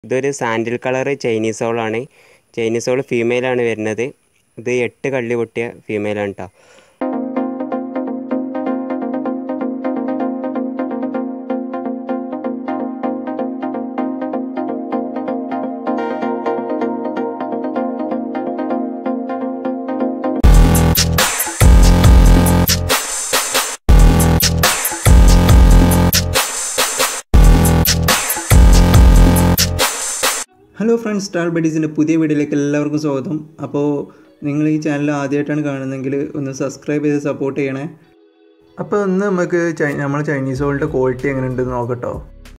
ഇതൊരു sandal colour Chinese ഓളാണ് Chinese owl ഫീമെയിലാണ് വരുന്നത് ഇത് എട്ട് കള്ളി പൊട്ടിയ ഫീമെയിലാണ് കേട്ടോ ഹലോ ഫ്രണ്ട്സ് സ്റ്റാർ ബഡീസിൻ്റെ പുതിയ വീഡിയോയിലേക്ക് എല്ലാവർക്കും സ്വാഗതം അപ്പോൾ നിങ്ങൾ ഈ ചാനൽ ആദ്യമായിട്ടാണ് കാണുന്നതെങ്കിൽ ഒന്ന് സബ്സ്ക്രൈബ് ചെയ്ത് സപ്പോർട്ട് ചെയ്യണേ അപ്പോൾ ഇന്ന് നമുക്ക് ചൈ നമ്മൾ ചൈനീസ് ഹോളിൻ്റെ ക്വാളിറ്റി എങ്ങനെ ഉണ്ടെന്ന് നോക്കട്ടോ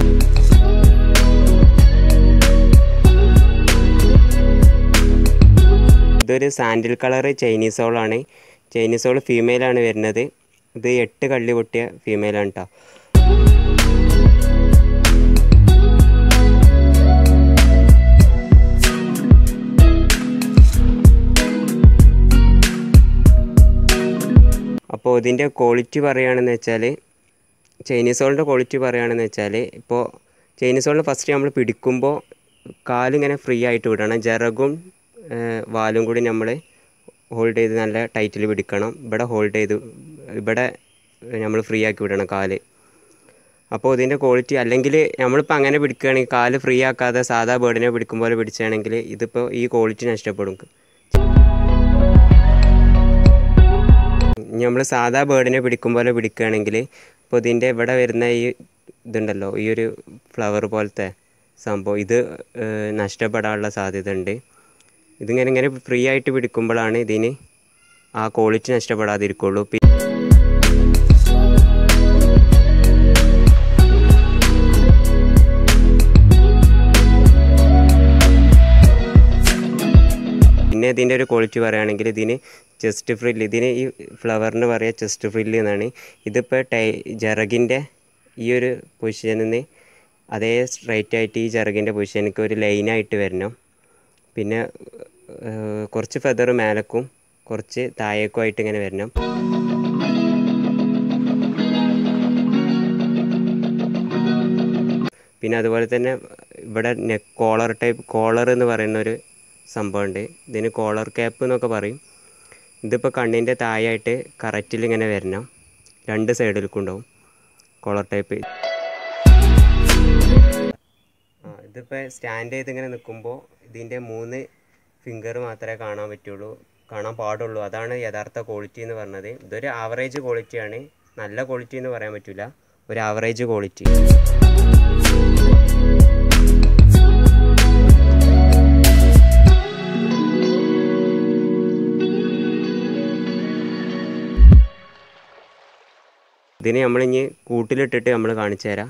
ഇതൊരു സാൻഡിൽ കളർ ചൈനീസ് ഓളാണ് ചൈനീസ് ഓൾ ഫീമെയിലാണ് വരുന്നത് ഇത് എട്ട് കള്ളി പൊട്ടിയ ഫീമെയിലാണ് കേട്ടോ അപ്പോൾ ഇതിൻ്റെ ക്വാളിറ്റി പറയുകയാണെന്ന് വെച്ചാൽ ചൈനീസ് ഹോളിൻ്റെ ക്വാളിറ്റി പറയുകയാണെന്ന് വെച്ചാൽ ഇപ്പോൾ ചൈനീസ് ഹോളിൽ ഫസ്റ്റ് നമ്മൾ പിടിക്കുമ്പോൾ കാലിങ്ങനെ ഫ്രീ ആയിട്ട് വിടണം ജറകും ഏഹ്, വാലും കൂടി നമ്മൾ ഹോൾഡ് ചെയ്ത് നല്ല ടൈറ്റിൽ പിടിക്കണം ഇവിടെ ഹോൾഡ് ചെയ്ത് ഇവിടെ നമ്മൾ ഫ്രീ ആക്കി വിടണം കാല് അപ്പോൾ ഇതിൻ്റെ ക്വാളിറ്റി അല്ലെങ്കിൽ നമ്മളിപ്പോൾ അങ്ങനെ പിടിക്കുകയാണെങ്കിൽ കാല് ഫ്രീ ആക്കാതെ സാധാ ബേർഡിനെ പിടിക്കും പോലെ പിടിച്ചാണെങ്കിൽ ഇതിപ്പോൾ ഈ ക്വാളിറ്റി നഷ്ടപ്പെടും നമ്മൾ സാധാ ബേർഡിനെ പിടിക്കും പോലെ പിടിക്കുകയാണെങ്കിൽ ഇപ്പോൾ ഇതിൻ്റെ ഇവിടെ വരുന്ന ഈ ഇതുണ്ടല്ലോ ഈ ഒരു ഫ്ലവർ പോലത്തെ സംഭവം ഇത് ഏഹ്, നഷ്ടപ്പെടാനുള്ള സാധ്യത ഉണ്ട് ഇതിങ്ങനെ ഇങ്ങനെ ഫ്രീ ആയിട്ട് പിടിക്കുമ്പോഴാണ് ഇതിന് ആ ക്വാളിറ്റി നഷ്ടപ്പെടാതിരിക്കുള്ളൂ പി- പിന്നെ ഇതിൻ്റെ ഒരു ക്വാളിറ്റി പറയുകയാണെങ്കിൽ ഇതിന് ചെസ്റ്റ് ഫ്രില്ല് ഇതിന് ഈ ഫ്ലവറിന് പറയുക ചെസ്റ്റ് ഫ്രില്ല് എന്നാണ് ഇതിപ്പോൾ ടൈ ജറകിൻ്റെ ഈ ഒരു പൊസിഷനിൽ നിന്ന് അതേ സ്ട്രൈറ്റ് ആയിട്ട് ഈ ജറകിൻ്റെ പൊസിഷനിലേക്ക് ഒരു ലൈനായിട്ട് വരണം പിന്നെ ഏഹ്, കുറച്ച് ഫെദർ മേലക്കും കുറച്ച് താഴേക്കും ആയിട്ട് ഇങ്ങനെ വരണം പിന്നെ അതുപോലെ തന്നെ ഇവിടെ നെക്ക് കോളർ ടൈപ്പ് കോളർ എന്ന് പറയുന്ന ഒരു സംഭവമുണ്ട് ഇതിന് കോളർ ക്യാപ്പ് എന്നൊക്കെ പറയും ഇതിപ്പോൾ കണ്ണിൻ്റെ താഴായിട്ട് കറക്റ്റിൽ ഇങ്ങനെ വരണം രണ്ട് സൈഡിലേക്കും ഉണ്ടാവും കോളർ ടൈപ്പ് ആ ഇതിപ്പോൾ സ്റ്റാൻഡ് ചെയ്ത് ഇങ്ങനെ നിൽക്കുമ്പോൾ ഇതിൻ്റെ മൂന്ന് ഫിംഗർ മാത്രമേ കാണാൻ പറ്റുള്ളൂ കാണാൻ പാടുള്ളൂ അതാണ് യഥാർത്ഥ ക്വാളിറ്റി എന്ന് പറഞ്ഞത് ഇതൊരു ആവറേജ് ക്വാളിറ്റിയാണ് നല്ല ക്വാളിറ്റി എന്ന് പറയാൻ പറ്റില്ല ഒരു ആവറേജ് ക്വാളിറ്റി ഇതിന് നമ്മളിനി കൂട്ടിലിട്ടിട്ട് നമ്മൾ കാണിച്ചു തരാം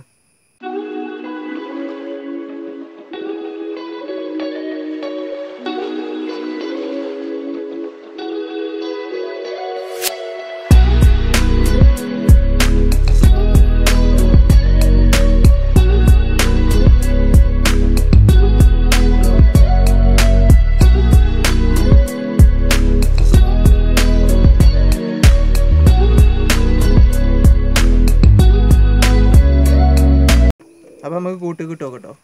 അപ്പോൾ നമുക്ക് കൂട്ടി കിട്ടുമോ കേട്ടോ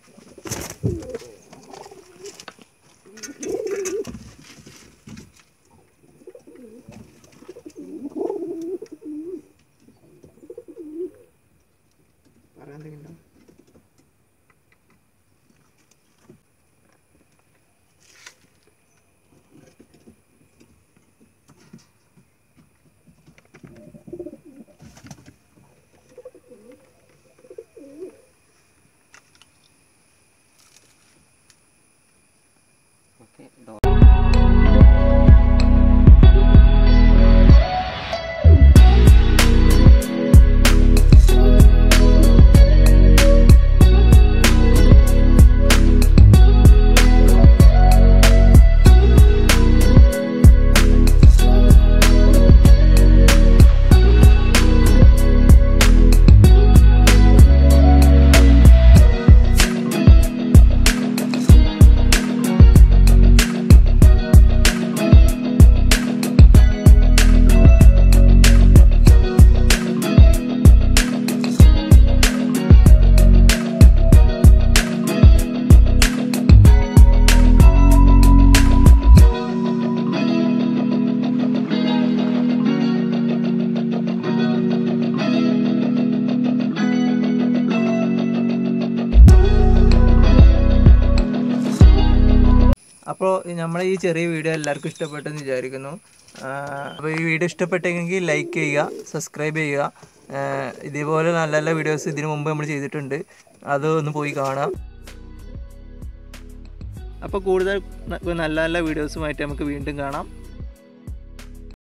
പറയാൻ എന്തെങ്കിലും അപ്പോൾ നമ്മളെ ഈ ചെറിയ വീഡിയോ എല്ലാവർക്കും ഇഷ്ടപ്പെട്ടെന്ന് വിചാരിക്കുന്നു അപ്പോൾ ഈ വീഡിയോ ഇഷ്ടപ്പെട്ടെങ്കിൽ ലൈക്ക് ചെയ്യുക സബ്സ്ക്രൈബ് ചെയ്യുക ആ, ഇതേപോലെ നല്ല നല്ല വീഡിയോസ് ഇതിനു മുമ്പ് നമ്മൾ ചെയ്തിട്ടുണ്ട് അത് ഒന്ന് പോയി കാണാം അപ്പോൾ കൂടുതൽ ന- നല്ല നല്ല വീഡിയോസുമായിട്ട് നമുക്ക് വീണ്ടും കാണാം